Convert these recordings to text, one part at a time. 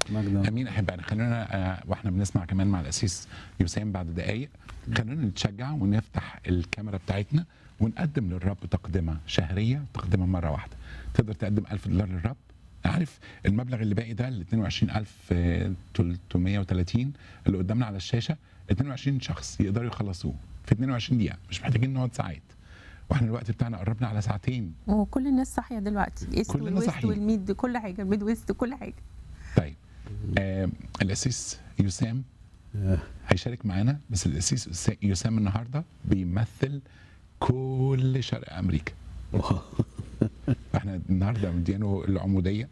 مجدا امين احبائنا خلونا آه، واحنا بنسمع كمان مع الاسيس يسام بعد دقائق خلونا نتشجع ونفتح الكاميرا بتاعتنا ونقدم للرب تقدمه شهريه تقدمه مره واحده تقدر تقدم 1000 دولار للرب عارف المبلغ اللي باقي ده ال 22330 اللي قدامنا على الشاشه 22 شخص يقدروا يخلصوه في 22 دقيقه مش محتاجين نقعد ساعات واحنا الوقت بتاعنا قربنا على ساعتين وكل الناس صاحيه دلوقتي ايست كلنا والويست صاحيين. والميد كل حاجه ميد ويست كل حاجه طيب آه الاسيس يسام آه، هيشارك معانا بس الاسيس أس- يسام النهارده بيمثل كل شرق امريكا واو. فاحنا النهارده مديانه العموديه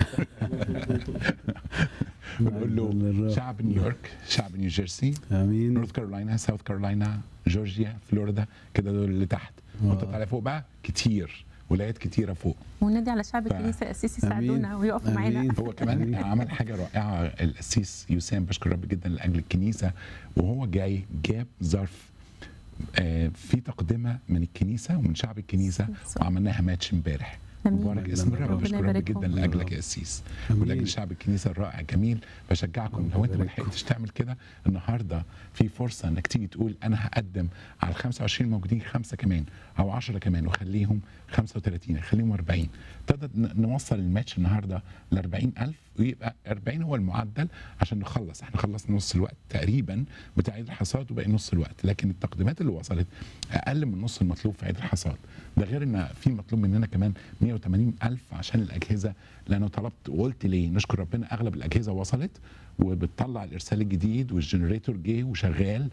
بنقول له للرب. شعب نيويورك شعب نيوجيرسي امين نورث كارولاينا ساوث كارولاينا جورجيا فلوريدا كده دول اللي تحت وانت واو. طالع فوق بقى كتير ولايات كتيره فوق ونادي على شعب ف- الكنيسه الاسيس آمين. يساعدونا ويقفوا معانا آمين. هو كمان عمل حاجه رائعه القسيس يسام بشكر رب جدا لاجل الكنيسه وهو جاي جاب ظرف آه، في تقدمه من الكنيسه ومن شعب الكنيسه وعملناها ماتش امبارح آمين. مبارك اسم الرب ربنا بشكر رب يباركهم. جدا لاجلك يا قسيس آمين. ولاجل شعب الكنيسه الرائع جميل بشجعكم لو انت ما يبارككم. لحقتش تعمل كده النهارده في فرصه انك تيجي تقول انا هقدم على ال 25 موجودين خمسه كمان او 10 كمان وخليهم 35 خليهم 40 تقدر ن- نوصل الماتش النهارده ل 40000 ويبقى 40 هو المعدل عشان نخلص احنا خلصنا نص الوقت تقريبا بتاع عيد الحصاد وباقي نص الوقت لكن التقديمات اللي وصلت اقل من نص المطلوب في عيد الحصاد ده غير ان في مطلوب مننا كمان 180 الف عشان الاجهزه لانه طلبت وقلت ليه نشكر ربنا اغلب الاجهزه وصلت وبتطلع الارسال الجديد والجنريتور جه وشغال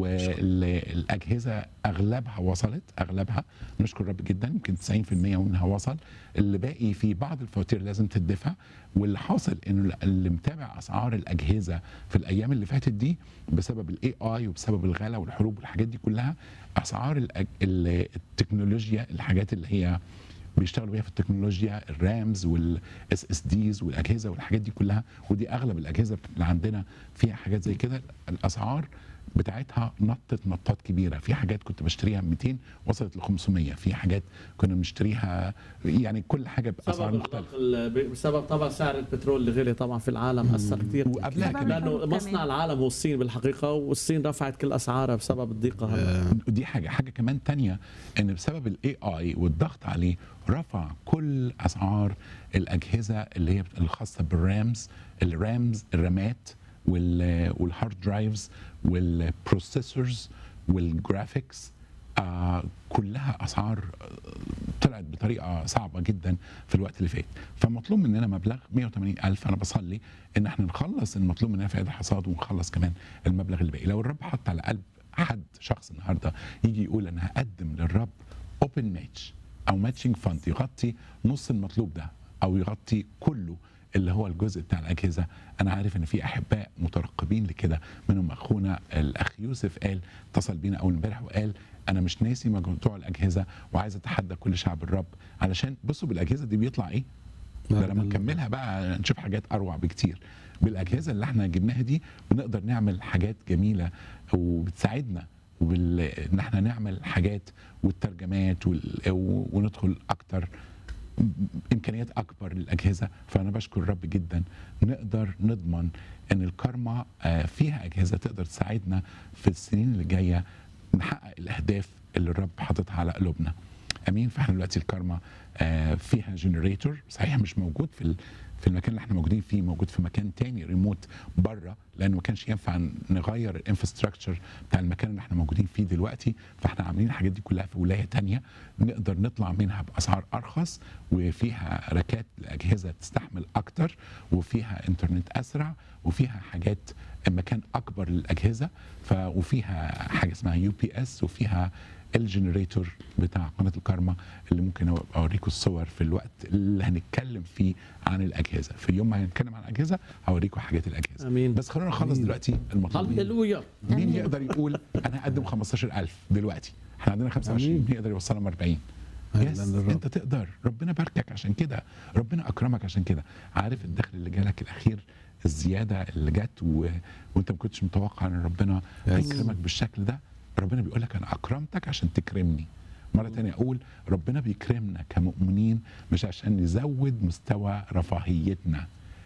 والاجهزه اغلبها وصلت اغلبها نشكر رب جدا يمكن 90% منها وصل اللي باقي في بعض الفواتير لازم تدفع واللي حاصل انه اللي متابع اسعار الاجهزه في الايام اللي فاتت دي بسبب الاي اي وبسبب الغلا والحروب والحاجات دي كلها اسعار الأج- ال- التكنولوجيا الحاجات اللي هي بيشتغلوا بيها في التكنولوجيا الرامز والاس اس ديز والاجهزه والحاجات دي كلها ودي اغلب الاجهزه اللي عندنا فيها حاجات زي كده الاسعار بتاعتها نطت نطات كبيره في حاجات كنت بشتريها ب 200 وصلت ل 500 في حاجات كنا بنشتريها يعني كل حاجه باسعار بسبب مختلفه الغلاق ال- بسبب طبعا سعر البترول اللي غلي طبعا في العالم اثر كثير وقبلها بسبب كمان لانه الحروب مصنع كمان. العالم هو الصين بالحقيقه والصين رفعت كل اسعارها بسبب الضيقه هلا ودي حاجه حاجه كمان تانية ان بسبب الاي اي والضغط عليه رفع كل اسعار الاجهزه اللي هي الخاصه بالرامز الرامز الرامات وال- والهارد درايفز والبروسيسورز والجرافيكس آه كلها اسعار آه، طلعت بطريقه صعبه جدا في الوقت اللي فات فمطلوب مننا مبلغ 180 الف انا بصلي ان احنا نخلص المطلوب مننا في عيد الحصاد ونخلص كمان المبلغ اللي باقي لو الرب حط على قلب حد شخص النهارده يجي يقول انا هقدم للرب اوبن ماتش او ماتشنج فاند يغطي نص المطلوب ده او يغطي كله اللي هو الجزء بتاع الاجهزه انا عارف ان في احباء مترقبين لكده منهم اخونا الاخ يوسف قال اتصل بينا اول امبارح وقال انا مش ناسي موضوع الاجهزه وعايز اتحدى كل شعب الرب علشان بصوا بالاجهزه دي بيطلع ايه ده لما نكملها بقى نشوف حاجات اروع بكتير بالاجهزه اللي احنا جبناها دي بنقدر نعمل حاجات جميله وبتساعدنا وبال... ان احنا نعمل حاجات والترجمات وال... و- وندخل اكتر امكانيات اكبر للاجهزه فانا بشكر الرب جدا نقدر نضمن ان الكارما آه، فيها اجهزه تقدر تساعدنا في السنين اللي جايه نحقق الاهداف اللي الرب حاططها على قلوبنا امين فاحنا دلوقتي الكارما آه، فيها جنريتور صحيح مش موجود في ال- في المكان اللي احنا موجودين فيه موجود في مكان تاني ريموت بره لانه ما كانش ينفع نغير الانفراستراكشر بتاع المكان اللي احنا موجودين فيه دلوقتي فاحنا عاملين الحاجات دي كلها في ولايه تانية نقدر نطلع منها باسعار ارخص وفيها ركات لاجهزه تستحمل اكتر وفيها انترنت اسرع وفيها حاجات مكان اكبر للاجهزه ف وفيها حاجه اسمها يو بي اس وفيها الجنريتور بتاع قناه الكارما اللي ممكن أبقى اوريكم الصور في الوقت اللي هنتكلم فيه عن الاجهزه في يوم ما هنتكلم عن الاجهزه هوريكم حاجات الاجهزه امين بس خلونا نخلص دلوقتي المطلوب هللويا مين آمين. يقدر يقول انا هقدم 15000 دلوقتي احنا عندنا 25 آمين. مين يقدر يوصلهم 40 أهلاً يس للرب. انت تقدر ربنا باركك عشان كده ربنا اكرمك عشان كده عارف الدخل اللي جالك الاخير الزياده اللي جت و... وانت ما كنتش متوقع ان ربنا يس. هيكرمك بالشكل ده ربنا بيقول لك انا اكرمتك عشان تكرمني مرة تانية أقول ربنا بيكرمنا كمؤمنين مش عشان نزود مستوى رفاهيتنا